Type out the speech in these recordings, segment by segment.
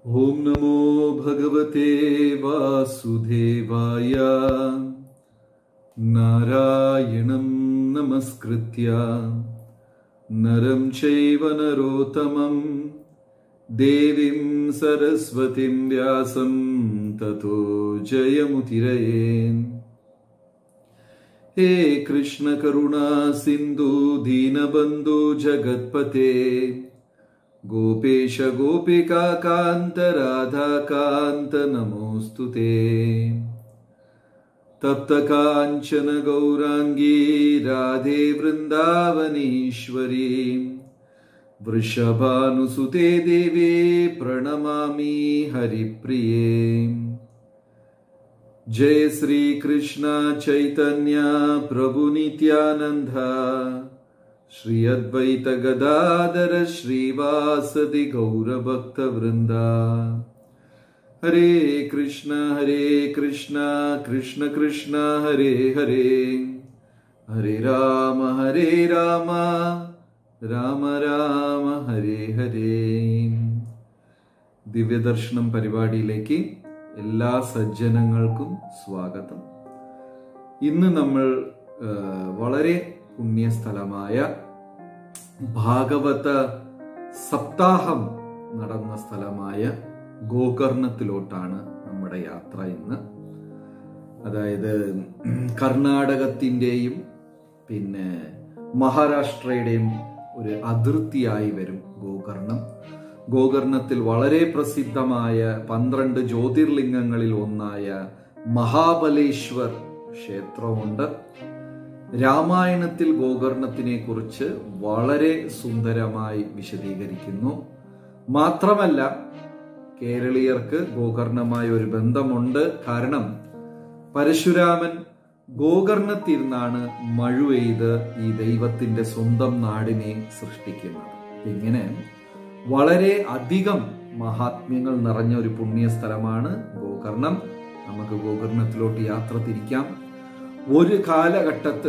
ॐ नमो भगवते वासुदेवाय नारायणं नमस्कृत्य नरं चैव नरोत्तमं देवीं सरस्वतीं व्यासं ततो जयमुतिरयेन् हे कृष्ण करुणा सिन्धु दीनबन्धु जगत्पते गोपेश गोपिका कान्त राधा कान्त नमोऽस्तु ते तप्त काञ्चन गौराङ्गी राधे वृन्दावनीश्वरी वृषभानुसुते देवे प्रणमामि हरिप्रिये जय श्री कृष्ण चैतन्य प्रभु नित्यानन्द श्री अद्वैत गदाधर श्रीवासदि गौरभक्तवृन्दा हरे कृष्ण हरे कृष्ण कृष्ण कृष्ण हरे हरे हरे राम हरे राम രാമ രാമ ഹരേ ഹരേ ദിവ്യദർശനം പരിപാടിയിലേക്ക് എല്ലാ സജ്ജനങ്ങൾക്കും സ്വാഗതം ഇന്ന് നമ്മൾ ആ, വളരെ പുണ്യസ്ഥലമായ ഭാഗവത സപ്താഹം നടന്ന സ്ഥലമായ ഗോകർണത്തിലോട്ടാണ് നമ്മുടെ യാത്ര ഇന്ന് അതായത് കർണാടകത്തിൻ്റെയും പിന്നെ മഹാരാഷ്ട്രയുടെയും ഒരു അതിർത്തിയായി വരും ഗോകർണം ഗോകർണത്തിൽ വളരെ പ്രസിദ്ധമായ പന്ത്രണ്ട് ജ്യോതിർലിംഗങ്ങളിൽ ഒന്നായ മഹാബലേശ്വർ ക്ഷേത്രമുണ്ട് രാമായണത്തിൽ ഗോകർണത്തിനെ കുറിച്ച് വളരെ സുന്ദരമായി വിശദീകരിക്കുന്നു മാത്രമല്ല കേരളീയർക്ക് ഗോകർണമായ ഒരു ബന്ധമുണ്ട് കാരണം പരശുരാമൻ ഗോകർണത്തിരുന്നാണ് മഴുവെയ്ത് ഈ ദൈവത്തിന്റെ സ്വന്തം നാടിനെ സൃഷ്ടിക്കുന്നത് ഇങ്ങനെ വളരെ അധികം മഹാത്മ്യങ്ങൾ നിറഞ്ഞ ഒരു പുണ്യ സ്ഥലമാണ് ഗോകർണം നമുക്ക് ഗോകർണത്തിലോട്ട് യാത്ര തിരിക്കാം ഒരു കാലഘട്ടത്ത്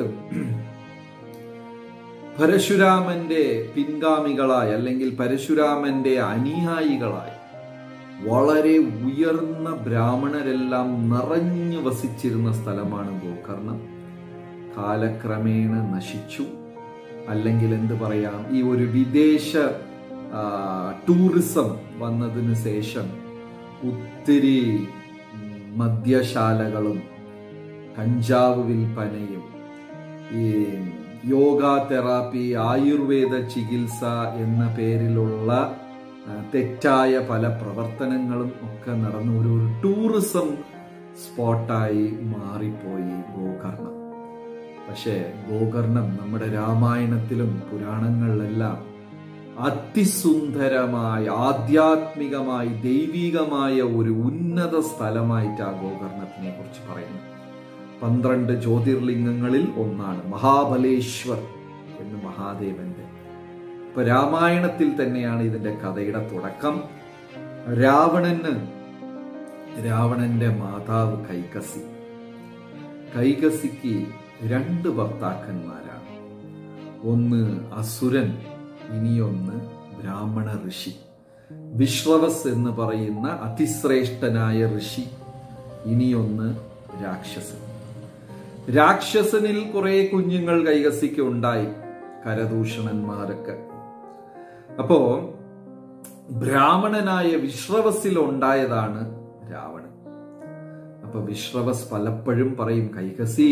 പരശുരാമന്റെ പിൻഗാമികളായി അല്ലെങ്കിൽ പരശുരാമന്റെ അനുയായികളായി വളരെ ഉയർന്ന ബ്രാഹ്മണരെല്ലാം നിറഞ്ഞു വസിച്ചിരുന്ന സ്ഥലമാണ് ഗോകർണം കാലക്രമേണ നശിച്ചു അല്ലെങ്കിൽ എന്ത് പറയാം ഈ ഒരു വിദേശ ആ, ടൂറിസം വന്നതിന് ശേഷം ഒത്തിരി ഉം, മദ്യശാലകളും കഞ്ചാവ് വിൽപ്പനയും ഈ യോഗ തെറാപ്പി ആയുർവേദ ചികിത്സ എന്ന പേരിലുള്ള ആ, തെറ്റായ പല പ്രവർത്തനങ്ങളും ഒക്കെ നടന്ന ഒരു ഒരു ടൂറിസം സ്പോട്ടായി മാറിപ്പോയി ഗോകർണം പക്ഷേ ഗോകർണം നമ്മുടെ രാമായണത്തിലും പുരാണങ്ങളിലെല്ലാം അതിസുന്ദരമായ ആധ്യാത്മികമായി ദൈവികമായ ഒരു ഉന്നത സ്ഥലമായിട്ടാണ് ഗോകർണത്തിനെ കുറിച്ച് പറയുന്നത് പന്ത്രണ്ട് ജ്യോതിർലിംഗങ്ങളിൽ ഒന്നാണ് മഹാബലേശ്വർ എന്ന് മഹാദേവന്റെ ഇപ്പൊ രാമായണത്തിൽ തന്നെയാണ് ഇതിന്റെ കഥയുടെ തുടക്കം രാവണന് രാവണന്റെ മാതാവ് കൈകസി കൈകസിക്ക് രണ്ട് ഭർത്താക്കന്മാരാണ് ഒന്ന് അസുരൻ ഇനിയൊന്ന് ബ്രാഹ്മണ ഋഷി വിശ്രവസ് എന്ന് പറയുന്ന അതിശ്രേഷ്ഠനായ ഋഷി ഇനിയൊന്ന് രാക്ഷസൻ രാക്ഷസനിൽ കുറെ കുഞ്ഞുങ്ങൾ കൈകസിക്ക് ഉണ്ടായി കരദൂഷണന്മാരൊക്കെ അപ്പോ ബ്രാഹ്മണനായ വിശ്രവസിൽ ഉണ്ടായതാണ് രാവണൻ അപ്പൊ വിശ്രവസ് പലപ്പോഴും പറയും കൈകസി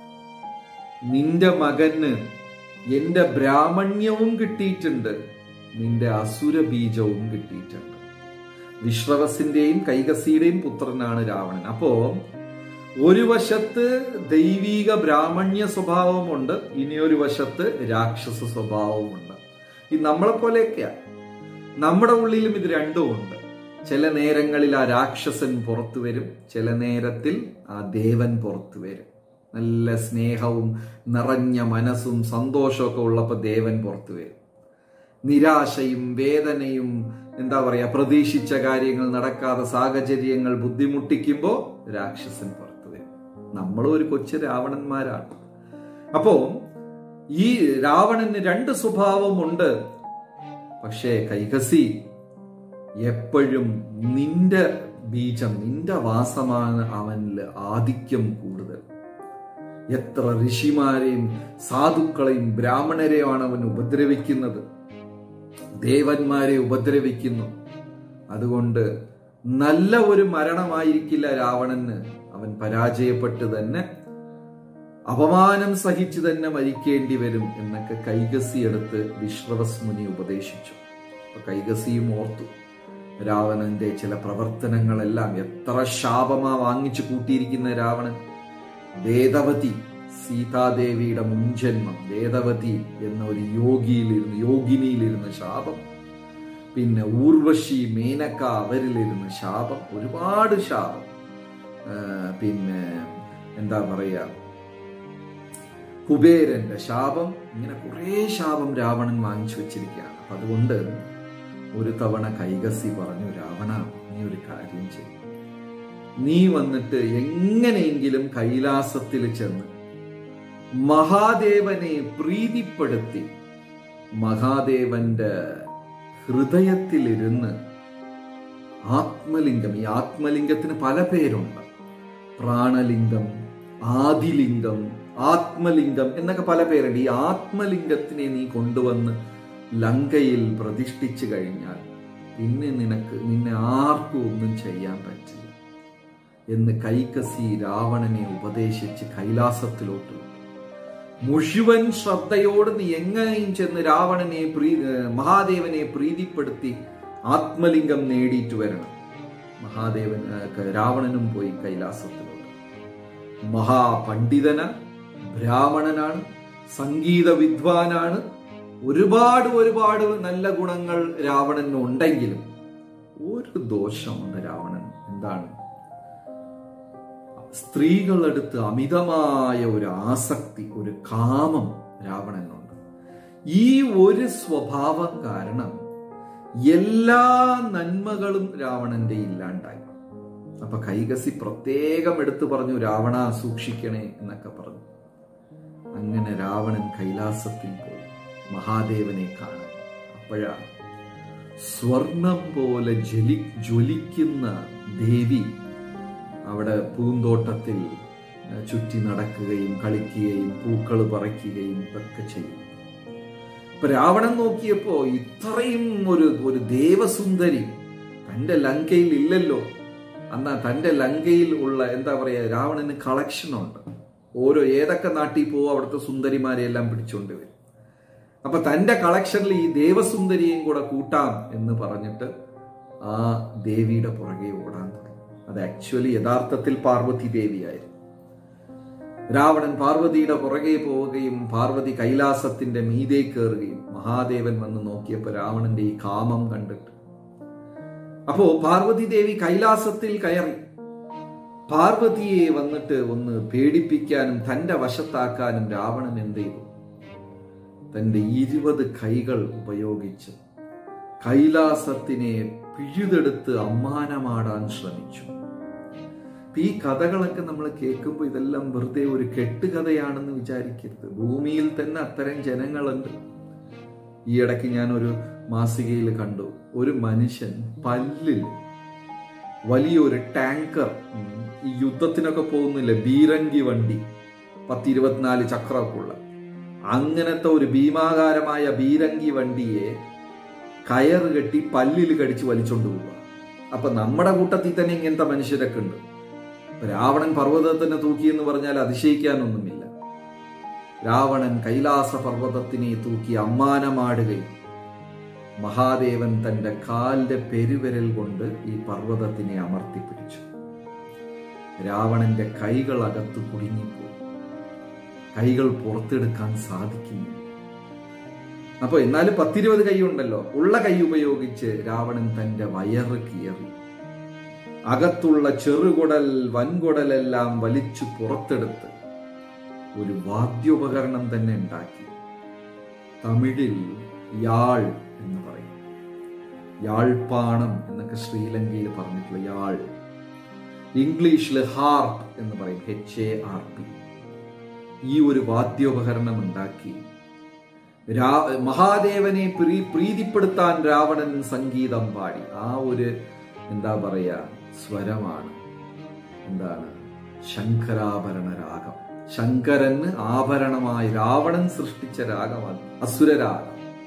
നിന്റെ മകന് എന്റെ ബ്രാഹ്മണ്യവും കിട്ടിയിട്ടുണ്ട് നിന്റെ അസുര ബീജവും കിട്ടിയിട്ടുണ്ട് വിശ്രവസിന്റെയും കൈകസിയുടെയും പുത്രനാണ് രാവണൻ അപ്പോ ഒരു വശത്ത് ദൈവീക ബ്രാഹ്മണ്യ സ്വഭാവമുണ്ട് ഇനിയൊരു വശത്ത് രാക്ഷസ സ്വഭാവമുണ്ട് ഈ നമ്മളെ പോലെയൊക്കെയാ നമ്മുടെ ഉള്ളിലും ഇത് രണ്ടും ഉണ്ട് ചില നേരങ്ങളിൽ ആ രാക്ഷസൻ പുറത്തു വരും ചില നേരത്തിൽ ആ ദേവൻ പുറത്തു വരും നല്ല സ്നേഹവും നിറഞ്ഞ മനസ്സും സന്തോഷമൊക്കെ ഉള്ളപ്പോൾ ദേവൻ പുറത്തു വരും നിരാശയും വേദനയും എന്താ പറയാ പ്രതീക്ഷിച്ച കാര്യങ്ങൾ നടക്കാതെ സാഹചര്യങ്ങൾ ബുദ്ധിമുട്ടിക്കുമ്പോൾ രാക്ഷസൻ പുറത്തു വരും നമ്മളും ഒരു കൊച്ചു രാവണന്മാരാണ് അപ്പോ ഈ രാവണന് രണ്ട് സ്വഭാവമുണ്ട് പക്ഷേ കൈകസി എപ്പോഴും നിന്റെ ബീജം നിന്റെ വാസമാണ് അവനിൽ ആധിക്യം കൂടുതൽ എത്ര ഋഷിമാരെയും സാധുക്കളെയും ബ്രാഹ്മണരെയാണ് അവൻ ഉപദ്രവിക്കുന്നത് ദേവന്മാരെ ഉപദ്രവിക്കുന്നു അതുകൊണ്ട് നല്ല ഒരു മരണമായിരിക്കില്ല രാവണന് അവൻ പരാജയപ്പെട്ട് തന്നെ അപമാനം സഹിച്ച് തന്നെ മരിക്കേണ്ടി വരും എന്നൊക്കെ കൈകസി എടുത്ത് വിശ്രവസ് മുനി ഉപദേശിച്ചു അപ്പൊ കൈകസിയും ഓർത്തു രാവണന്റെ ചില പ്രവർത്തനങ്ങളെല്ലാം എത്ര ശാപമാ വാങ്ങിച്ചു കൂട്ടിയിരിക്കുന്ന രാവണൻ വേദവതി സീതാദേവിയുടെ മുൻജന്മം വേദവതി എന്ന ഒരു യോഗിയിലിരുന്ന് യോഗിനിയിലിരുന്ന ശാപം പിന്നെ ഊർവശി മേനക്ക അവരിലിരുന്ന ശാപം ഒരുപാട് ശാപം ആ, പിന്നെ എന്താ പറയാ കുബേരന്റെ ശാപം ഇങ്ങനെ കുറേ ശാപം രാവണൻ വാങ്ങിച്ചു വെച്ചിരിക്കുകയാണ് അപ്പൊ അതുകൊണ്ട് ഒരു തവണ കൈകസി പറഞ്ഞു രാവണ നീ ഒരു കാര്യം ചെയ്യും നീ വന്നിട്ട് എങ്ങനെയെങ്കിലും കൈലാസത്തിൽ ചെന്ന് മഹാദേവനെ പ്രീതിപ്പെടുത്തി മഹാദേവന്റെ ഹൃദയത്തിലിരുന്ന് ആത്മലിംഗം ഈ ആത്മലിംഗത്തിന് പല പേരുണ്ട് പ്രാണലിംഗം ആദിലിംഗം ആത്മലിംഗം എന്നൊക്കെ പല പേരുണ്ട് ഈ ആത്മലിംഗത്തിനെ നീ കൊണ്ടുവന്ന് ലങ്കയിൽ പ്രതിഷ്ഠിച്ചു കഴിഞ്ഞാൽ പിന്നെ നിനക്ക് നിന്നെ ആർക്കും ഒന്നും ചെയ്യാൻ പറ്റില്ല എന്ന് കൈകസി രാവണനെ ഉപദേശിച്ച് കൈലാസത്തിലോട്ട് വിട്ടു. മുഴുവൻ ശ്രദ്ധയോട് നീ എങ്ങനെയും ചെന്ന് രാവണനെ പ്രീ ഏർ മഹാദേവനെ പ്രീതിപ്പെടുത്തി ആത്മലിംഗം നേടിയിട്ട് വരണം മഹാദേവൻ ഏർ രാവണനും പോയി കൈലാസത്തിലോട്ട് മഹാപണ്ഡിതന ബ്രാഹ്മണനാണ് സംഗീത വിദ്വാനാണ് ഒരുപാട് ഒരുപാട് നല്ല ഗുണങ്ങൾ രാവണന് ഉണ്ടെങ്കിലും ഒരു ദോഷമുണ്ട് രാവണൻ എന്താണ് സ്ത്രീകളടുത്ത് അമിതമായ ഒരു ആസക്തി ഒരു കാമം രാവണനുണ്ട് ഈ ഒരു സ്വഭാവം കാരണം എല്ലാ നന്മകളും രാവണന്റെ ഇല്ലാണ്ടായി അപ്പൊ കൈകസി പ്രത്യേകം എടുത്തു പറഞ്ഞു രാവണ സൂക്ഷിക്കണേ എന്നൊക്കെ പറഞ്ഞു അങ്ങനെ രാവണൻ കൈലാസത്തിൽ പോയി മഹാദേവനെ കാണാൻ അപ്പോഴാണ് സ്വർണം പോലെ ജ്വലി ജ്വലിക്കുന്ന ദേവി അവിടെ പൂന്തോട്ടത്തിൽ ഏഹ്, ചുറ്റി നടക്കുകയും കളിക്കുകയും പൂക്കൾ പറിക്കുകയും ഒക്കെ ചെയ്യും ഇപ്പൊ രാവണൻ നോക്കിയപ്പോ ഇത്രയും ഒരു ഒരു ദേവസുന്ദരി തന്റെ ലങ്കയിൽ ഇല്ലല്ലോ എന്നാ തന്റെ ലങ്കയിൽ ഉള്ള എന്താ പറയാ രാവണന് കളക്ഷൻ ഉണ്ട് ഓരോ ഏതൊക്കെ നാട്ടിൽ പോവോ അവിടുത്തെ സുന്ദരിമാരെ എല്ലാം പിടിച്ചുകൊണ്ട് വരും അപ്പൊ തന്റെ കളക്ഷനിൽ ഈ ദേവസുന്ദരിയും കൂടെ കൂട്ടാം എന്ന് പറഞ്ഞിട്ട് ആ ദേവിയുടെ പുറകെ ഓടാൻ തുടങ്ങി അത് ആക്ച്വലി യഥാർത്ഥത്തിൽ പാർവതി ദേവിയായിരുന്നു രാവണൻ പാർവതിയുടെ പുറകെ പോവുകയും പാർവതി കൈലാസത്തിന്റെ മീതെ കയറുകയും മഹാദേവൻ വന്ന് നോക്കിയപ്പോൾ രാവണന്റെ ഈ കാമം കണ്ടിട്ട് അപ്പോ പാർവതി ദേവി കൈലാസത്തിൽ കയറി പാർവതിയെ വന്നിട്ട് ഒന്ന് പേടിപ്പിക്കാനും തന്റെ വശത്താക്കാനും രാവണൻ എന്ത് ചെയ്തു തന്റെ ഇരുപത് കൈകൾ ഉപയോഗിച്ച് കൈലാസത്തിനെ പിഴുതെടുത്ത് അമ്മാനമാടാൻ ശ്രമിച്ചു അപ്പൊ ഈ കഥകളൊക്കെ നമ്മൾ കേൾക്കുമ്പോൾ ഇതെല്ലാം വെറുതെ ഒരു കെട്ടുകഥയാണെന്ന് വിചാരിക്കരുത് ഭൂമിയിൽ തന്നെ അത്തരം ജനങ്ങളുണ്ട് ഈ ഇടയ്ക്ക് ഞാൻ ഒരു മാസികയിൽ കണ്ടു ഒരു മനുഷ്യൻ പല്ലിൽ വലിയൊരു ടാങ്കർ ഉം, ഈ യുദ്ധത്തിനൊക്കെ പോകുന്നില്ല ബീരങ്കി വണ്ടി പത്തിരുപത്തിനാല് ചക്രമൊക്കെ ഉള്ള അങ്ങനത്തെ ഒരു ഭീമാകാരമായ ബീരങ്കി വണ്ടിയെ കയറ് കെട്ടി പല്ലിൽ കടിച്ച് വലിച്ചോണ്ട് പോവുക അപ്പൊ നമ്മുടെ കൂട്ടത്തിൽ തന്നെ ഇങ്ങനത്തെ മനുഷ്യരൊക്കെ ഉണ്ട് ഇപ്പൊ രാവണൻ പർവ്വതത്തിനെ തൂക്കി എന്ന് പറഞ്ഞാൽ അതിശയിക്കാനൊന്നുമില്ല രാവണൻ കൈലാസ പർവ്വതത്തിനെ തൂക്കി അമ്മാനമാടുകയും മഹാദേവൻ തന്റെ കാലിന്റെ പെരുവിരൽ കൊണ്ട് ഈ പർവ്വതത്തിനെ അമർത്തിപ്പിടിച്ചു രാവണന്റെ കൈകൾ അകത്ത് കുടുങ്ങിപ്പോയി കൈകൾ പുറത്തെടുക്കാൻ സാധിക്കുന്നില്ല അപ്പൊ എന്നാലും പത്തിരുപത് കൈ ഉണ്ടല്ലോ ഉള്ള കൈ ഉപയോഗിച്ച് രാവണൻ തന്റെ വയറ് കീറി അകത്തുള്ള ചെറുകുടൽ വൻകുടലെല്ലാം വലിച്ചു പുറത്തെടുത്ത് ഒരു വാദ്യോപകരണം തന്നെ ഉണ്ടാക്കി തമിഴിൽ യാൾ എന്ന് പറയും യാൾപ്പാണം എന്നൊക്കെ ശ്രീലങ്കയിൽ പറഞ്ഞിട്ടുള്ള യാൾ ഇംഗ്ലീഷിൽ ഹാർപ്പ് എന്ന് പറയും എച്ച് എ ആർ പി ഈ ഒരു വാദ്യോപകരണം ഉണ്ടാക്കി രാ മഹാദേവനെ പ്രീ പ്രീതിപ്പെടുത്താൻ രാവണൻ സംഗീതം പാടി ആ ഒരു എന്താ പറയാ സ്വരമാണ് എന്താണ് ശങ്കരാഭരണ രാഗം ശങ്കരന് ആഭരണമായി രാവണൻ സൃഷ്ടിച്ച രാഗമാണ് അസുരരാഗം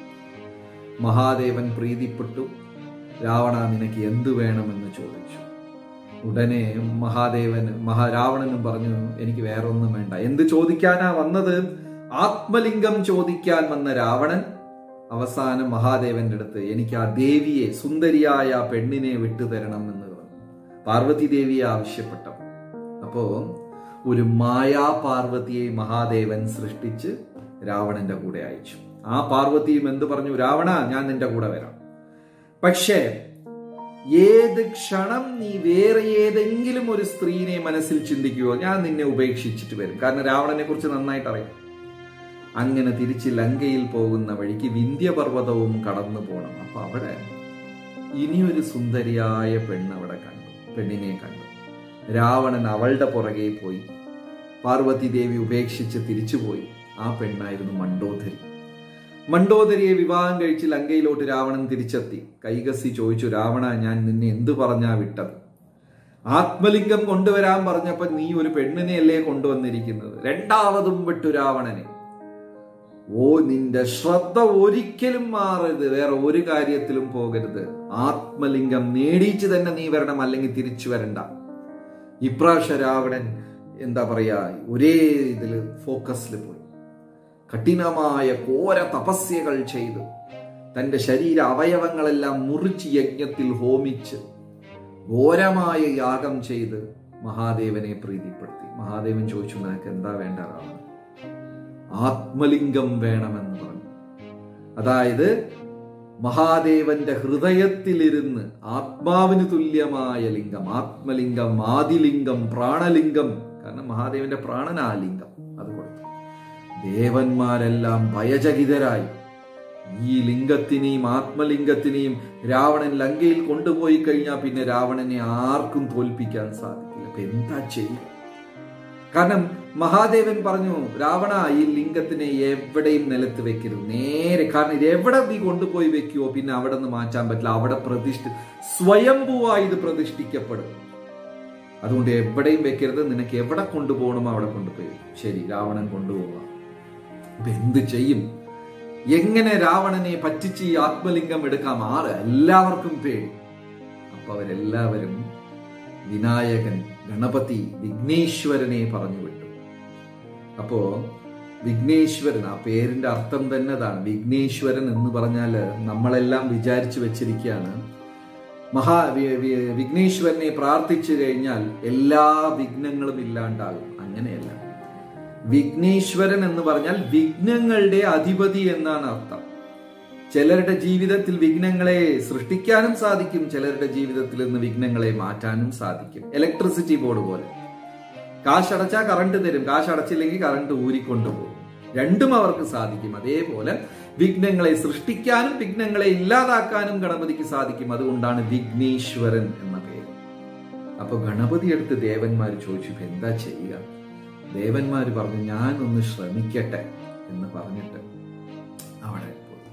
മഹാദേവൻ പ്രീതിപ്പെട്ടു രാവണ നിനക്ക് എന്തു വേണമെന്ന് ചോദിച്ചു ഉടനെ മഹാദേവൻ മഹാരാവണനും പറഞ്ഞു എനിക്ക് വേറെ ഒന്നും വേണ്ട എന്ത് ചോദിക്കാനാ വന്നത് ആത്മലിംഗം ചോദിക്കാൻ വന്ന രാവണൻ അവസാനം മഹാദേവന്റെ അടുത്ത് എനിക്ക് ആ ദേവിയെ സുന്ദരിയായ ആ പെണ്ണിനെ വിട്ടുതരണം എന്ന് പറഞ്ഞു പാർവതി ദേവിയെ ആവശ്യപ്പെട്ടു അപ്പോ ഒരു മായാ പാർവതിയെ മഹാദേവൻ സൃഷ്ടിച്ച് രാവണന്റെ കൂടെ അയച്ചു ആ പാർവതിയും എന്ത് പറഞ്ഞു രാവണ ഞാൻ നിന്റെ കൂടെ വരാം പക്ഷേ ഏത് ക്ഷണം നീ വേറെ ഏതെങ്കിലും ഒരു സ്ത്രീനെ മനസ്സിൽ ചിന്തിക്കുവോ ഞാൻ നിന്നെ ഉപേക്ഷിച്ചിട്ട് വരും കാരണം രാവണനെ കുറിച്ച് നന്നായിട്ട് അറിയാം അങ്ങനെ തിരിച്ച് ലങ്കയിൽ പോകുന്ന വഴിക്ക് വിന്ധ്യപർവ്വതവും കടന്നു പോകണം അപ്പൊ അവിടെ ഇനിയൊരു സുന്ദരിയായ പെണ്ണ് അവിടെ കണ്ടു പെണ്ണിനെ കണ്ടു രാവണൻ അവളുടെ പുറകെ പോയി പാർവതി ദേവി ഉപേക്ഷിച്ച് തിരിച്ചുപോയി ആ പെണ്ണായിരുന്നു മണ്ടോദരി മണ്ടോദരിയെ വിവാഹം കഴിച്ച് ലങ്കയിലോട്ട് രാവണൻ തിരിച്ചെത്തി കൈകസി ചോദിച്ചു രാവണ ഞാൻ നിന്നെ എന്തു പറഞ്ഞാ വിട്ടത് ആത്മലിംഗം കൊണ്ടുവരാൻ പറഞ്ഞപ്പോ നീ ഒരു പെണ്ണിനെയല്ലേ കൊണ്ടുവന്നിരിക്കുന്നത് രണ്ടാമതും വിട്ടു രാവണനെ ഓ നിന്റെ ശ്രദ്ധ ഒരിക്കലും മാറരുത് വേറെ ഒരു കാര്യത്തിലും പോകരുത് ആത്മലിംഗം നേടിച്ച് തന്നെ നീ വരണം അല്ലെങ്കിൽ തിരിച്ചു വരണ്ട ഇപ്രാവശ്യ രാവണൻ എന്താ പറയാ ഒരേ ഇതില് ഫോക്കസിൽ പോയി കഠിനമായ ഘോര തപസ്യകൾ ചെയ്തു തന്റെ ശരീര അവയവങ്ങളെല്ലാം മുറിച്ച് യജ്ഞത്തിൽ ഹോമിച്ച് ഘോരമായ യാഗം ചെയ്ത് മഹാദേവനെ പ്രീതിപ്പെടുത്തി മഹാദേവൻ ചോദിച്ചു നിനക്ക് എന്താ വേണ്ട രാവണൻ ആത്മലിംഗം വേണമെന്ന് പറഞ്ഞു അതായത് മഹാദേവന്റെ ഹൃദയത്തിലിരുന്ന് ആത്മാവിന് തുല്യമായ ലിംഗം ആത്മലിംഗം ആദിലിംഗം പ്രാണലിംഗം കാരണം മഹാദേവന്റെ പ്രാണനാ ലിംഗം അത് കൊടുത്തു ദേവന്മാരെല്ലാം ഭയചകിതരായി ഈ ലിംഗത്തിനെയും ആത്മലിംഗത്തിനെയും രാവണൻ ലങ്കയിൽ കൊണ്ടുപോയി കഴിഞ്ഞാൽ പിന്നെ രാവണനെ ആർക്കും തോൽപ്പിക്കാൻ സാധിക്കില്ല അപ്പൊ എന്താ ചെയ്യുക കാരണം മഹാദേവൻ പറഞ്ഞു രാവണ ഈ ലിംഗത്തിനെ എവിടെയും നിലത്ത് വെക്കരുത് നേരെ കാരണം ഇത് എവിടെ നീ കൊണ്ടുപോയി വെക്കുവോ പിന്നെ അവിടെ നിന്ന് മാറ്റാൻ പറ്റില്ല അവിടെ പ്രതിഷ്ഠ സ്വയംഭൂവായി ഇത് പ്രതിഷ്ഠിക്കപ്പെടും അതുകൊണ്ട് എവിടെയും വെക്കരുത് നിനക്ക് എവിടെ കൊണ്ടുപോകണമോ അവിടെ കൊണ്ടുപോയി വെക്കും. ശരി രാവണൻ കൊണ്ടുപോവാ ഇപ്പൊ എന്ത് ചെയ്യും എങ്ങനെ രാവണനെ പറ്റിച്ച് ഈ ആത്മലിംഗം എടുക്കാം ആറ് എല്ലാവർക്കും പേടി അപ്പൊ അവരെല്ലാവരും വിനായകൻ ഗണപതി വിഘ്നേശ്വരനെ പറഞ്ഞു വിട്ടു അപ്പോ വിഘ്നേശ്വരൻ ആ പേരിന്റെ അർത്ഥം തന്നെ അതാണ് വിഘ്നേശ്വരൻ എന്ന് പറഞ്ഞാൽ നമ്മളെല്ലാം വിചാരിച്ചു വെച്ചിരിക്കുകയാണ് മഹാ വി- വി- വിഘ്നേശ്വരനെ പ്രാർത്ഥിച്ചു കഴിഞ്ഞാൽ എല്ലാ വിഘ്നങ്ങളും ഇല്ലാണ്ടാകും അങ്ങനെയല്ല വിഘ്നേശ്വരൻ എന്ന് പറഞ്ഞാൽ വിഘ്നങ്ങളുടെ അധിപതി എന്നാണ് അർത്ഥം ചിലരുടെ ജീവിതത്തിൽ വിഘ്നങ്ങളെ സൃഷ്ടിക്കാനും സാധിക്കും ചിലരുടെ ജീവിതത്തിൽ നിന്ന് വിഘ്നങ്ങളെ മാറ്റാനും സാധിക്കും ഇലക്ട്രിസിറ്റി ബോർഡ് പോലെ കാശടച്ചാൽ കറണ്ട് തരും കാശടച്ചില്ലെങ്കിൽ കറണ്ട് ഊരിക്കൊണ്ടുപോകും രണ്ടും അവർക്ക് സാധിക്കും അതേപോലെ വിഘ്നങ്ങളെ സൃഷ്ടിക്കാനും വിഘ്നങ്ങളെ ഇല്ലാതാക്കാനും ഗണപതിക്ക് സാധിക്കും അതുകൊണ്ടാണ് വിഘ്നേശ്വരൻ എന്ന പേര് അപ്പൊ ഗണപതി അടുത്ത് ദേവന്മാർ ചോദിച്ചു "ഇപ്പൊ എന്താ ചെയ്യുക ദേവന്മാർ പറഞ്ഞു ഞാനൊന്ന് ശ്രമിക്കട്ടെ എന്ന് പറഞ്ഞിട്ട് അവിടെ പോയി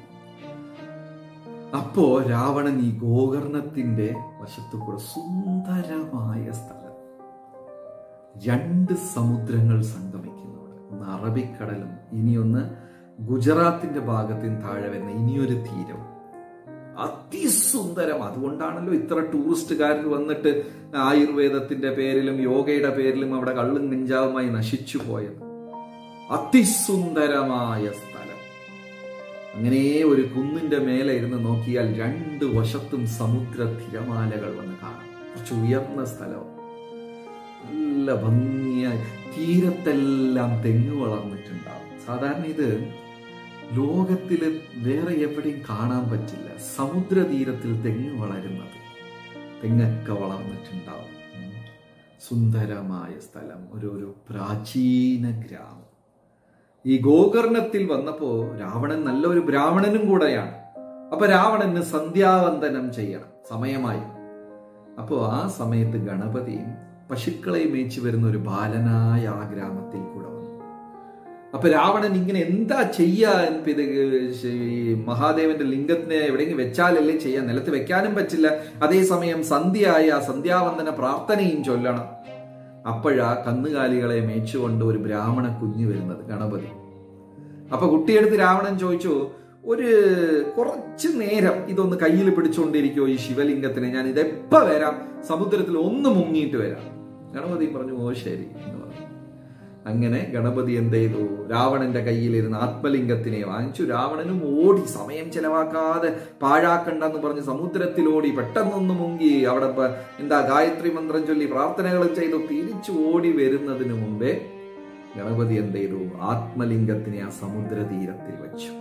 അപ്പോ രാവണൻ ഈ ഗോകർണത്തിന്റെ വശത്തു കൂടെ സുന്ദരമായ സ്ഥലം രണ്ട് സമുദ്രങ്ങൾ സംഗമിക്കുന്നു അവിടെ ഒന്ന് അറബിക്കടലും ഇനിയൊന്ന് ഗുജറാത്തിന്റെ ഭാഗത്തിന് താഴെ വരുന്ന ഇനിയൊരു തീരം അതിസുന്ദരം അതുകൊണ്ടാണല്ലോ ഇത്ര ടൂറിസ്റ്റുകാർ വന്നിട്ട് ആയുർവേദത്തിന്റെ പേരിലും യോഗയുടെ പേരിലും അവിടെ കള്ളും കഞ്ചാവുമായി നശിച്ചു പോയത് അതിസുന്ദരമായ സ്ഥലം അങ്ങനെ ഒരു കുന്നിന്റെ മേലെ ഇരുന്ന് നോക്കിയാൽ രണ്ട് വശത്തും സമുദ്ര തിരമാലകൾ വന്ന് കാണാം കുറച്ച് ഉയർന്ന സ്ഥലം നല്ല ഭംഗിയായി തീരത്തെല്ലാം തെങ്ങ് വളർന്നിട്ടുണ്ടാവും സാധാരണ ഇത് ലോകത്തില് വേറെ എവിടെയും കാണാൻ പറ്റില്ല സമുദ്രതീരത്തിൽ തെങ്ങ് വളരുന്നത് തെങ്ങൊക്കെ വളർന്നിട്ടുണ്ടാവും ഉം. സുന്ദരമായ സ്ഥലം ഒരു ഒരു പ്രാചീന ഗ്രാമം ഈ ഗോകർണത്തിൽ വന്നപ്പോ രാവണൻ നല്ലൊരു ബ്രാഹ്മണനും കൂടെയാണ് അപ്പൊ രാവണന് സന്ധ്യാവന്ദനം ചെയ്യണം സമയമായി അപ്പോ ആ സമയത്ത് ഗണപതിയും പശുക്കളെ മേച്ചു വരുന്ന ഒരു ബാലനായ ആ ഗ്രാമത്തിൽ കൂടെ വന്നു അപ്പൊ രാവണൻ ഇങ്ങനെ എന്താ ചെയ്യാൻ ഇത് ഈ മഹാദേവന്റെ ലിംഗത്തിനെ എവിടെയെങ്കിലും വെച്ചാലല്ലേ ചെയ്യാൻ നിലത്ത് വെക്കാനും പറ്റില്ല അതേസമയം സന്ധ്യയായ സന്ധ്യാവന്ദന പ്രാർത്ഥനയും ചൊല്ലണം അപ്പോഴാ കന്നുകാലികളെ മേച്ചുകൊണ്ട് ഒരു ബ്രാഹ്മണ കുഞ്ഞ് വരുന്നത് ഗണപതി അപ്പൊ കുട്ടിയെടുത്ത് രാവണൻ ചോദിച്ചു ഒരു കുറച്ച് നേരം ഇതൊന്ന് കയ്യിൽ പിടിച്ചുകൊണ്ടിരിക്കുമോ ഈ ശിവലിംഗത്തിനെ ഞാൻ ഇതെപ്പ വരാം സമുദ്രത്തിൽ ഒന്ന് മുങ്ങിയിട്ട് വരാം ഗണപതി പറഞ്ഞു ഓ ശരി എന്ന് പറഞ്ഞു അങ്ങനെ ഗണപതി എന്ത് ചെയ്തു രാവണന്റെ കയ്യിലിരുന്ന ആത്മലിംഗത്തിനെ വാങ്ങിച്ചു രാവണനും ഓടി സമയം ചെലവാക്കാതെ പാഴാക്കണ്ടെന്ന് പറഞ്ഞ് സമുദ്രത്തിൽ ഓടി പെട്ടെന്നൊന്ന് മുങ്ങി അവിടെ പ- എന്താ ഗായത്രി മന്ത്രം ചൊല്ലി പ്രാർത്ഥനകൾ ചെയ്തു തിരിച്ചു ഓടി വരുന്നതിന് മുമ്പേ ഗണപതി എന്ത് ചെയ്തു ആത്മലിംഗത്തിനെ ആ സമുദ്ര തീരത്തിൽ വെച്ചു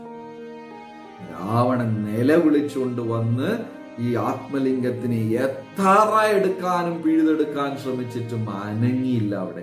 രാവണൻ നിലവിളിച്ചുകൊണ്ട് വന്ന് ഈ ആത്മലിംഗത്തിനെ എത്ര എടുക്കാനും പിഴുതെടുക്കാൻ ശ്രമിച്ചിട്ടും അനങ്ങിയില്ല അവിടെ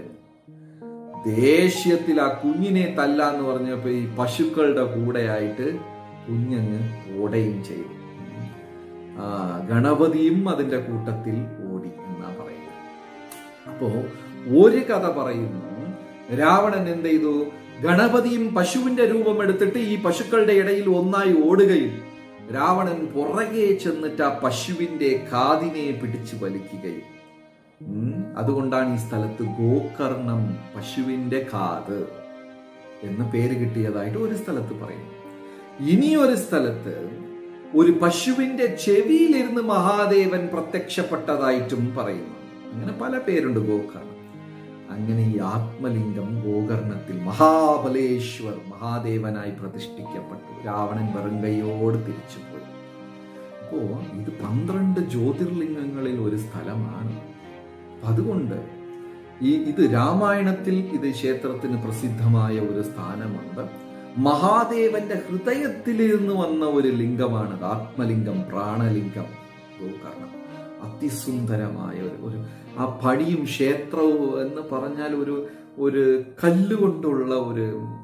ദേഷ്യത്തിൽ ആ കുഞ്ഞിനെ തല്ലാന്ന് പറഞ്ഞപ്പോ ഈ പശുക്കളുടെ കൂടെയായിട്ട് കുഞ്ഞങ്ങ് ഓടുകയും ചെയ്തു ആ ഗണപതിയും അതിന്റെ കൂട്ടത്തിൽ ഓടി എന്നാ പറയുന്നത് അപ്പോ ഒരു കഥ പറയുന്നു രാവണൻ എന്ത് ചെയ്തു ഗണപതിയും പശുവിന്റെ രൂപം എടുത്തിട്ട് ഈ പശുക്കളുടെ ഇടയിൽ ഒന്നായി ഓടുകയും രാവണൻ പുറകെ ചെന്നിട്ട് ആ പശുവിന്റെ കാതിനെ പിടിച്ചു വലിക്കുകയും ഉം, അതുകൊണ്ടാണ് ഈ സ്ഥലത്ത് ഗോകർണം പശുവിന്റെ കാത് എന്ന് പേര് കിട്ടിയതായിട്ട് ഒരു സ്ഥലത്ത് പറയുന്നു ഇനി ഒരു സ്ഥലത്ത് ഒരു പശുവിന്റെ ചെവിയിലിരുന്ന് മഹാദേവൻ പ്രത്യക്ഷപ്പെട്ടതായിട്ടും പറയുന്നു അങ്ങനെ പല പേരുണ്ട് ഗോകർണം അങ്ങനെ ഈ ആത്മലിംഗം ഗോകർണത്തിൽ മഹാബലേശ്വർ മഹാദേവനായി പ്രതിഷ്ഠിക്കപ്പെട്ടു രാവണൻ വെറുങ്കയോട് തിരിച്ചുപോയി അപ്പോ ഇത് പന്ത്രണ്ട് ജ്യോതിർലിംഗങ്ങളിൽ ഒരു സ്ഥലമാണ് അപ്പൊ അതുകൊണ്ട് ഈ ഇത് രാമായണത്തിൽ ഇത് ക്ഷേത്രത്തിന് പ്രസിദ്ധമായ ഒരു സ്ഥാനമുണ്ട് മഹാദേവന്റെ ഹൃദയത്തിലിരുന്ന് വന്ന ഒരു ലിംഗമാണത് ആത്മലിംഗം പ്രാണലിംഗം ഗോകർണം അതിസുന്ദരമായ ഒരു ഒരു ആ പടിയും ക്ഷേത്രവും എന്ന് പറഞ്ഞാൽ ഒരു ഒരു കല്ലുകൊണ്ടുള്ള ഒരു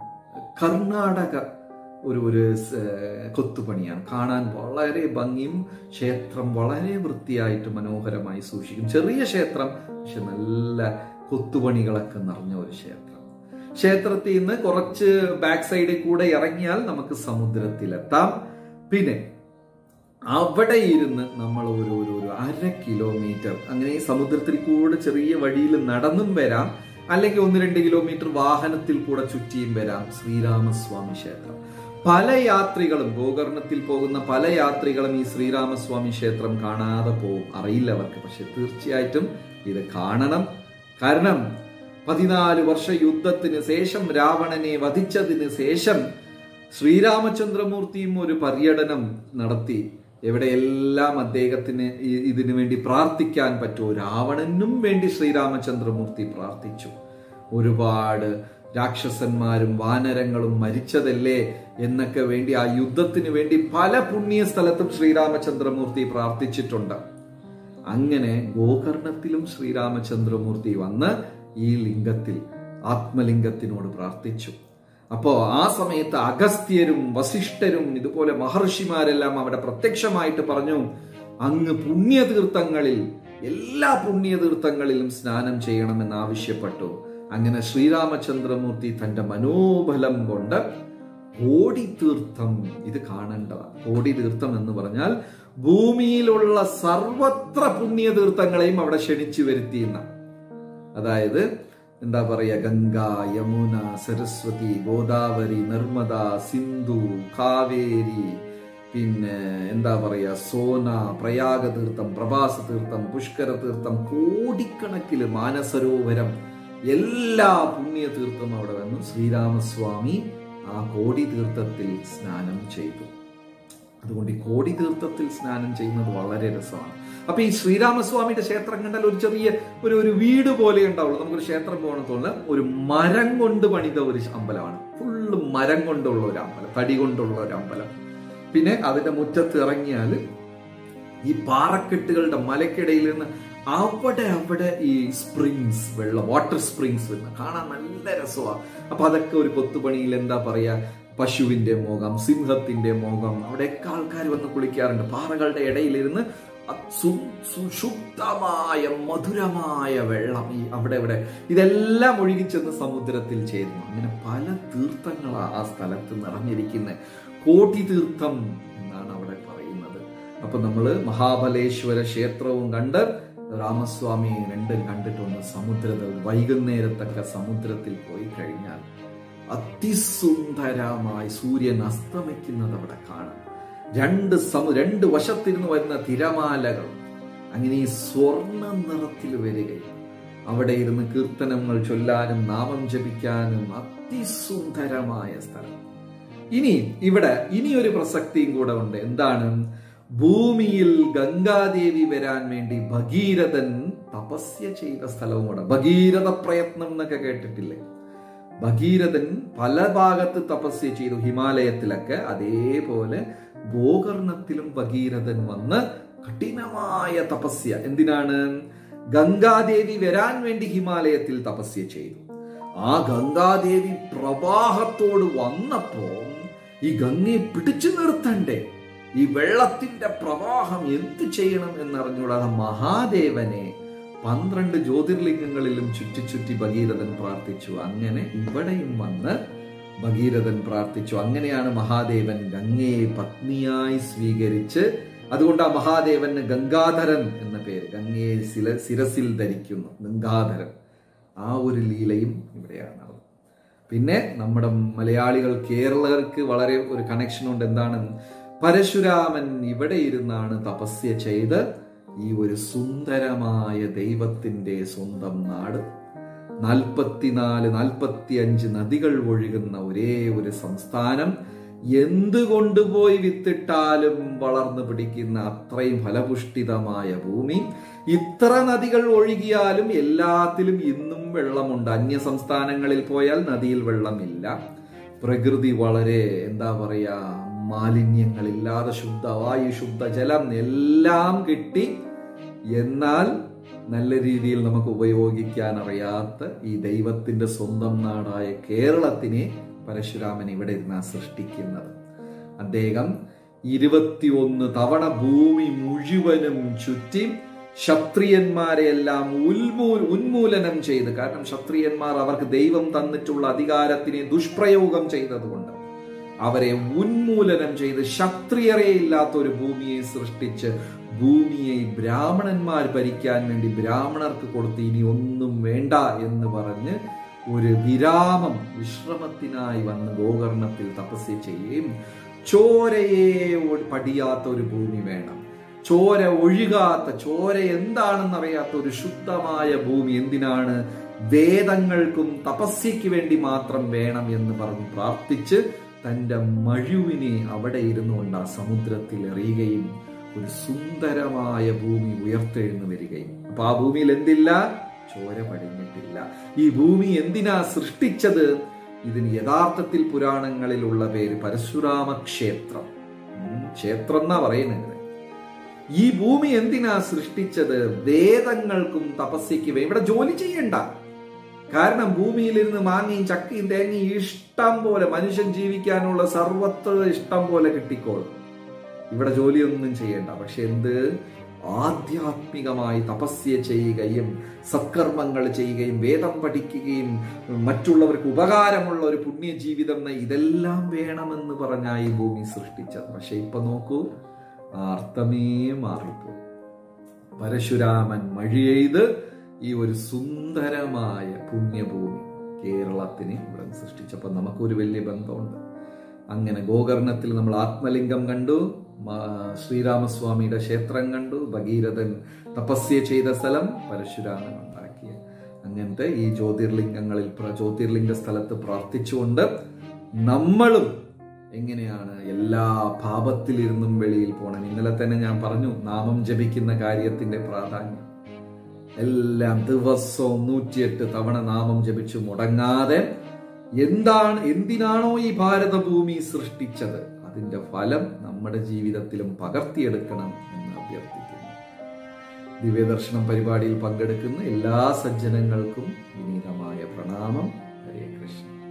കർണാടക ഒരു ഒരു സ് കൊത്തുപണിയാണ് കാണാൻ വളരെ ഭംഗിയും ക്ഷേത്രം വളരെ വൃത്തിയായിട്ട് മനോഹരമായി സൂക്ഷിക്കും ചെറിയ ക്ഷേത്രം പക്ഷെ നല്ല കൊത്തുപണികളൊക്കെ നിറഞ്ഞ ഒരു ക്ഷേത്രം ക്ഷേത്രത്തിൽ നിന്ന് കുറച്ച് ബാക്ക് സൈഡിൽ കൂടെ ഇറങ്ങിയാൽ നമുക്ക് സമുദ്രത്തിലെത്താം പിന്നെ അവിടെ ഇരുന്ന് നമ്മൾ ഒരു ഒരു ഒരു അര കിലോമീറ്റർ അങ്ങനെ ഈ സമുദ്രത്തിൽ കൂടെ ചെറിയ വഴിയിൽ നടന്നും വരാം അല്ലെങ്കിൽ ഒന്ന് രണ്ട് കിലോമീറ്റർ വാഹനത്തിൽ കൂടെ ചുറ്റിയും വരാം ശ്രീരാമസ്വാമി ക്ഷേത്രം പല യാത്രികളും ഗോകർണത്തിൽ പോകുന്ന പല യാത്രികളും ഈ ശ്രീരാമസ്വാമി ക്ഷേത്രം കാണാതെ പോകും അറിയില്ല അവർക്ക് പക്ഷെ തീർച്ചയായിട്ടും ഇത് കാണണം കാരണം പതിനാല് വർഷ യുദ്ധത്തിന് ശേഷം രാവണനെ വധിച്ചതിന് ശേഷം ശ്രീരാമചന്ദ്രമൂർത്തിയും ഒരു പര്യടനം നടത്തി എവിടെയെല്ലാം അദ്ദേഹത്തിന് ഈ- ഇതിനു വേണ്ടി പ്രാർത്ഥിക്കാൻ പറ്റുമോ രാവണനും വേണ്ടി ശ്രീരാമചന്ദ്രമൂർത്തി പ്രാർത്ഥിച്ചു ഒരുപാട് രാക്ഷസന്മാരും വാനരങ്ങളും മരിച്ചതല്ലേ എന്നൊക്കെ വേണ്ടി ആ യുദ്ധത്തിന് വേണ്ടി പല പുണ്യ സ്ഥലത്തും ശ്രീരാമചന്ദ്രമൂർത്തി പ്രാർത്ഥിച്ചിട്ടുണ്ട് അങ്ങനെ ഗോകർണത്തിലും ശ്രീരാമചന്ദ്രമൂർത്തി വന്ന് ഈ ലിംഗത്തിൽ ആത്മലിംഗത്തിനോട് പ്രാർത്ഥിച്ചു അപ്പോ ആ സമയത്ത് അഗസ്ത്യരും വസിഷ്ഠരും ഇതുപോലെ മഹർഷിമാരെല്ലാം അവിടെ പ്രത്യക്ഷമായിട്ട് പറഞ്ഞു അങ്ങ് പുണ്യതീർത്ഥങ്ങളിൽ എല്ലാ പുണ്യതീർത്ഥങ്ങളിലും സ്നാനം ചെയ്യണമെന്ന് ആവശ്യപ്പെട്ടു അങ്ങനെ ശ്രീരാമചന്ദ്രമൂർത്തി തന്റെ മനോബലം കൊണ്ട് കോടിതീർത്ഥം ഇത് കാണേണ്ടതാണ് കോടിതീർത്ഥം എന്ന് പറഞ്ഞാൽ ഭൂമിയിലുള്ള സർവത്ര പുണ്യതീർത്ഥങ്ങളെയും അവിടെ ക്ഷണിച്ചു വരുത്തിയെന്ന അതായത് എന്താ പറയുക ഗംഗ യമുന സരസ്വതി ഗോദാവരി നർമ്മദ സിന്ധു കാവേരി പിന്നെ എന്താ പറയുക സോന പ്രയാഗ തീർത്ഥം പ്രഭാസ തീർത്ഥം പുഷ്കര തീർത്ഥം കോടിക്കണക്കില് മാനസരോവരം എല്ലാ പുണ്യ തീർത്ഥം അവിടെ വന്നു ശ്രീരാമസ്വാമി ആ കോടി തീർത്ഥത്തിൽ സ്നാനം ചെയ്തു അതുകൊണ്ട് ഈ കോടി തീർത്ഥത്തിൽ സ്നാനം ചെയ്യുന്നത് വളരെ രസമാണ് അപ്പൊ ഈ ശ്രീരാമസ്വാമിയുടെ ക്ഷേത്രം കണ്ടാൽ ഒരു ചെറിയ ഒരു ഒരു വീട് പോലെ ഉണ്ടാവുള്ളൂ നമുക്കൊരു ക്ഷേത്രം പോകണം തോന്നുന്നത് ഒരു മരം കൊണ്ട് പണിത ഒരു അമ്പലമാണ് ഫുള്ള് മരം കൊണ്ടുള്ള ഒരു അമ്പലം തടി കൊണ്ടുള്ള ഒരു അമ്പലം പിന്നെ അതിന്റെ മുറ്റത്ത് ഇറങ്ങിയാൽ ഈ പാറക്കെട്ടുകളുടെ മലക്കിടയിൽ നിന്ന് അവിടെ അവിടെ ഈ സ്പ്രിങ്സ് വെള്ളം വാട്ടർ സ്പ്രിങ്സ് വരുന്ന കാണാൻ നല്ല രസമാണ് അപ്പൊ അതൊക്കെ ഒരു കൊത്തുപണിയിൽ എന്താ പറയാ പശുവിന്റെ മുഖം സിംഹത്തിന്റെ മുഖം അവിടെയൊക്കെ ആൾക്കാർ വന്ന് കുളിക്കാറുണ്ട് പാറകളുടെ ഇടയിലിരുന്ന് സു- സുശുദ്ധമായ മധുരമായ വെള്ളം ഈ അവിടെ ഇവിടെ ഇതെല്ലാം ഒഴുകിച്ചെന്ന് സമുദ്രത്തിൽ ചേരുന്നു അങ്ങനെ പല തീർത്ഥങ്ങളാ ആ സ്ഥലത്ത് നിറഞ്ഞിരിക്കുന്നത് കോട്ടി തീർത്ഥം എന്നാണ് അവിടെ പറയുന്നത് അപ്പൊ നമ്മള് മഹാബലേശ്വര ക്ഷേത്രവും കണ്ട് രാമസ്വാമി രണ്ടും കണ്ടിട്ടൊന്ന് സമുദ്രത്തിൽ വൈകുന്നേരത്തൊക്കെ സമുദ്രത്തിൽ പോയി കഴിഞ്ഞാൽ അതിസുന്ദരമായി സൂര്യൻ അസ്തമിക്കുന്നത് അവിടെ കാണാം രണ്ട് സമു രണ്ട് വശത്തിരുന്ന് വരുന്ന തിരമാലകൾ അങ്ങനെ ഈ സ്വർണ്ണ നിറത്തിൽ വരികയും അവിടെ ഇരുന്ന് കീർത്തനങ്ങൾ ചൊല്ലാനും നാമം ജപിക്കാനും അതിസുന്ദരമായ സ്ഥലം ഇനി ഇവിടെ ഇനിയൊരു പ്രസക്തിയും കൂടെ ഉണ്ട് എന്താണ് ഭൂമിയിൽ ഗംഗാദേവി വരാൻ വേണ്ടി ഭഗീരഥൻ തപസ്യ ചെയ്ത സ്ഥലവും കൂടെ ഭഗീരഥ പ്രയത്നം എന്നൊക്കെ കേട്ടിട്ടില്ലേ ഭഗീരഥൻ പല ഭാഗത്ത് തപസ്യ ചെയ്തു ഹിമാലയത്തിലൊക്കെ അതേപോലെ ഗോകർണത്തിലും ഭഗീരഥൻ വന്ന് കഠിനമായ തപസ്യ എന്തിനാണ് ഗംഗാദേവി വരാൻ വേണ്ടി ഹിമാലയത്തിൽ തപസ്യ ചെയ്തു ആ ഗംഗാദേവി പ്രവാഹത്തോട് വന്നപ്പോ ഈ ഗംഗയെ പിടിച്ചു നിർത്തണ്ടേ ഈ വെള്ളത്തിന്റെ പ്രവാഹം എന്ത് ചെയ്യണം എന്നറിഞ്ഞുകൂടാതെ മഹാദേവനെ പന്ത്രണ്ട് ജ്യോതിർലിംഗങ്ങളിലും ചുറ്റി ചുറ്റി ഭഗീരഥൻ പ്രാർത്ഥിച്ചു അങ്ങനെ ഇവിടെയും വന്ന് ഭഗീരഥൻ പ്രാർത്ഥിച്ചു അങ്ങനെയാണ് മഹാദേവൻ ഗംഗയെ പത്നിയായി സ്വീകരിച്ച് അതുകൊണ്ട് ആ മഹാദേവന് ഗംഗാധരൻ എന്ന പേര് ഗംഗയെ ശില ശിരസിൽ ധരിക്കുന്നു ഗംഗാധരൻ ആ ഒരു ലീലയും ഇവിടെയാണ് നടന്നത് പിന്നെ നമ്മുടെ മലയാളികൾ കേരളർക്ക് വളരെ ഒരു കണക്ഷൻ ഉണ്ട് എന്താണ് പരശുരാമൻ ഇവിടെ ഇരുന്നാണ് തപസ്യ ചെയ്ത് ഈ ഒരു സുന്ദരമായ ദൈവത്തിന്റെ സ്വന്തം നാട് നാൽപ്പത്തിനാല് നാൽപ്പത്തി അഞ്ച് നദികൾ ഒഴുകുന്ന ഒരേ ഒരു സംസ്ഥാനം എന്ത് കൊണ്ടുപോയി വിത്തിട്ടാലും വളർന്നു പിടിക്കുന്ന അത്രയും ഫലപുഷ്ടിതമായ ഭൂമി ഇത്ര നദികൾ ഒഴുകിയാലും എല്ലാത്തിലും ഇന്നും വെള്ളമുണ്ട് അന്യ സംസ്ഥാനങ്ങളിൽ പോയാൽ നദിയിൽ വെള്ളമില്ല പ്രകൃതി വളരെ എന്താ പറയാ മാലിന്യങ്ങളില്ലാതെ ശുദ്ധവായു ശുദ്ധജലം എല്ലാം കിട്ടി എന്നാൽ നല്ല രീതിയിൽ നമുക്ക് ഉപയോഗിക്കാൻ അറിയാത്ത ഈ ദൈവത്തിന്റെ സ്വന്തം നാടായ കേരളത്തിനെ പരശുരാമൻ ഇവിടെ ഇരുന്നാ സൃഷ്ടിക്കുന്നത് അദ്ദേഹം ഇരുപത്തിയൊന്ന് തവണ ഭൂമി മുഴുവനും ചുറ്റി ക്ഷത്രിയന്മാരെ എല്ലാം ഉന്മൂ ഉന്മൂലനം ചെയ്ത് കാരണം ക്ഷത്രിയന്മാർ അവർക്ക് ദൈവം തന്നിട്ടുള്ള അധികാരത്തിനെ ദുഷ്പ്രയോഗം ചെയ്തതുകൊണ്ട് അവരെ ഉന്മൂലനം ചെയ്ത് ക്ഷത്രിയരെ ഇല്ലാത്ത ഒരു ഭൂമിയെ സൃഷ്ടിച്ച് ഭൂമിയെ ബ്രാഹ്മണന്മാർ ഭരിക്കാൻ വേണ്ടി ബ്രാഹ്മണർക്ക് കൊടുത്ത് ഇനി ഒന്നും വേണ്ട എന്ന് പറഞ്ഞ് ഒരു വിരാമം വിശ്രമത്തിനായി വന്ന് ഗോകർണത്തിൽ തപസ്യ ചെയ്യുകയും ചോരയെ ഒ- പടിയാത്ത ഒരു ഭൂമി വേണം ചോര ഒഴുകാത്ത ചോര എന്താണെന്ന് അറിയാത്ത ഒരു ശുദ്ധമായ ഭൂമി എന്തിനാണ് വേദങ്ങൾക്കും തപസ്യയ്ക്ക് വേണ്ടി മാത്രം വേണം എന്ന് പറഞ്ഞ് പ്രാർത്ഥിച്ച് തന്റെ മഴുവിനെ അവിടെ ഇരുന്നുകൊണ്ട് ആ സമുദ്രത്തിൽ എറിയുകയും ഒരു സുന്ദരമായ ഭൂമി ഉയർത്തെഴുന്നു വരികയും അപ്പൊ ആ ഭൂമിയിൽ എന്തില്ല ചോര പടിഞ്ഞിട്ടില്ല ഈ ഭൂമി എന്തിനാ സൃഷ്ടിച്ചത് ഇതിന് യഥാർത്ഥത്തിൽ പുരാണങ്ങളിലുള്ള പേര് പരശുരാമ ക്ഷേത്രം ഉം, ക്ഷേത്രം എന്നാ പറയുന്നത് ഈ ഭൂമി എന്തിനാ സൃഷ്ടിച്ചത് വേദങ്ങൾക്കും തപസ്യയ്ക്ക് വേ- ഇവിടെ ജോലി ചെയ്യണ്ട കാരണം ഭൂമിയിലിരുന്ന് മാങ്ങയും ചക്കയും തേങ്ങയും ഇഷ്ടം പോലെ മനുഷ്യൻ ജീവിക്കാനുള്ള സർവത്ര ഇഷ്ടം പോലെ കിട്ടിക്കോളും ഇവിടെ ജോലിയൊന്നും ചെയ്യണ്ട പക്ഷെ എന്ത് ആധ്യാത്മികമായി തപസ്യ ചെയ്യുകയും സത്കർമ്മങ്ങൾ ചെയ്യുകയും വേദം പഠിക്കുകയും മറ്റുള്ളവർക്ക് ഉപകാരമുള്ള ഒരു പുണ്യജീവിതം ന- ഇതെല്ലാം വേണമെന്ന് പറഞ്ഞാ ഈ ഭൂമി സൃഷ്ടിച്ചത് പക്ഷെ ഇപ്പൊ നോക്കൂ ആ അർത്ഥമേ മാറിപ്പോയി പരശുരാമൻ മഴയെയ്ത് ഈ ഒരു സുന്ദരമായ പുണ്യഭൂമി കേരളത്തിന് ഇവിടെ സൃഷ്ടിച്ചപ്പോൾ നമുക്കൊരു വലിയ ബന്ധമുണ്ട് അങ്ങനെ ഗോകർണത്തിൽ നമ്മൾ ആത്മലിംഗം കണ്ടു മാ- ശ്രീരാമസ്വാമിയുടെ ക്ഷേത്രം കണ്ടു ഭഗീരഥൻ തപസ്യ ചെയ്ത സ്ഥലം പരശുരാമൻ ഉണ്ടാക്കിയ അങ്ങനത്തെ ഈ ജ്യോതിർലിംഗങ്ങളിൽ പ്ര- ജ്യോതിർലിംഗ സ്ഥലത്ത് പ്രാർത്ഥിച്ചുകൊണ്ട് നമ്മളും എങ്ങനെയാണ് എല്ലാ പാപത്തിലിരുന്നും വെളിയിൽ പോകണം ഇന്നലെ തന്നെ ഞാൻ പറഞ്ഞു നാമം ജപിക്കുന്ന കാര്യത്തിന്റെ പ്രാധാന്യം എല്ലാം ദിവസവും നൂറ്റിയെട്ട് തവണ നാമം ജപിച്ചു മുടങ്ങാതെ എന്താണ് എന്തിനാണോ ഈ ഭാരതഭൂമി സൃഷ്ടിച്ചത് അതിന്റെ ഫലം നമ്മുടെ ജീവിതത്തിലും പകർത്തിയെടുക്കണം എന്ന് അഭ്യർത്ഥിക്കുന്നു ദിവ്യദർശനം പരിപാടിയിൽ പങ്കെടുക്കുന്ന എല്ലാ സജ്ജനങ്ങൾക്കും വിനീതമായ പ്രണാമം ഹരേ കൃഷ്ണ